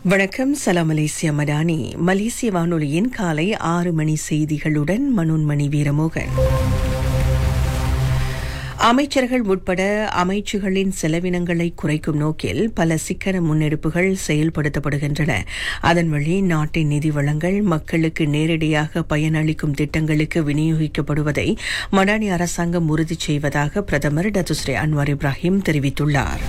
வணக்கம் சலாம் மலேசிய மடானி மலேசிய வானொலியின் காலை ஆறு மணி செய்திகளுடன் மனோன்மணி வீரமோகன் அமைச்சர்கள் உட்பட அமைச்சுகளின் செலவினங்களை குறைக்கும் நோக்கில் பல சிக்கன முன்னெடுப்புகள் செயல்படுத்தப்படுகின்றன அதன் வழி நாட்டின் நிதி வளங்கள் மக்களுக்கு நேரடியாக பயனளிக்கும் திட்டங்களுக்கு விநியோகிக்கப்படுவதை மடானி அரசாங்கம் உறுதி செய்வதாக பிரதமர் டத்துஸ்ரீ அன்வார் இப்ராஹிம் தெரிவித்துள்ளார்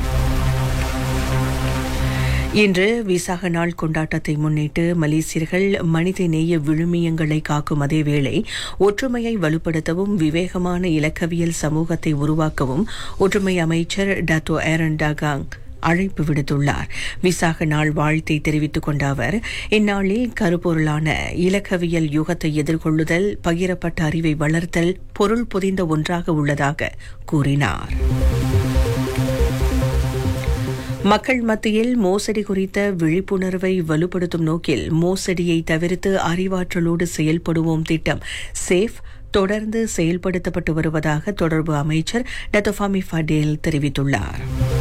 இன்று விசாக நாள் கொண்டாட்டத்தை முன்னிட்டு மலேசியர்கள் மனிதநேய விழுமியங்களை காக்கும் அதேவேளை ஒற்றுமையை வலுப்படுத்தவும் விவேகமான இலக்கவியல் சமூகத்தை உருவாக்கவும் ஒற்றுமை அமைச்சர் டத்தோ ஏரன் டாகாங் அழைப்பு விடுத்துள்ளார் விசாக நாள் வாழ்த்தை தெரிவித்துக் கொண்ட அவர் இந்நாளில் கருப்பொருளான இலக்கவியல் யுகத்தை எதிர்கொள்ளுதல் பகிரப்பட்ட அறிவை வளர்த்தல் பொருள் பொதிந்த ஒன்றாக உள்ளதாக கூறினார் மக்கள் மத்தியில் மோசடி குறித்த விழிப்புணர்வை வலுப்படுத்தும் நோக்கில் மோசடியை தவிர்த்து அறிவாற்றலோடு செயல்படுவோம் திட்டம் சேஃப் தொடர்ந்து செயல்படுத்தப்பட்டு வருவதாக தொடர்பு அமைச்சர் டத்தோஃபாமி ஃபடேல் தெரிவித்துள்ளார்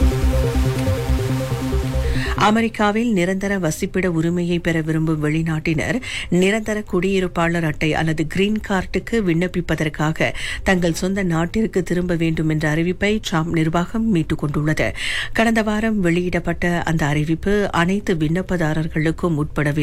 அமெரிக்காவில் நிரந்தர வசிப்பிட உரிமையை பெற விரும்பும் வெளிநாட்டினர் நிரந்தர குடியிருப்பாளர் அட்டை அல்லது கிரீன் கார்டுக்கு விண்ணப்பிப்பதற்காக தங்கள் சொந்த நாட்டிற்கு திரும்ப வேண்டும் என்ற அறிவிப்பை ட்ரம்ப் நிர்வாகம் மீட்டுக் கொண்டுள்ளது கடந்த வாரம் வெளியிடப்பட்ட அந்த அறிவிப்பு அனைத்து விண்ணப்பதாரர்களுக்கும் உட்படவில்லை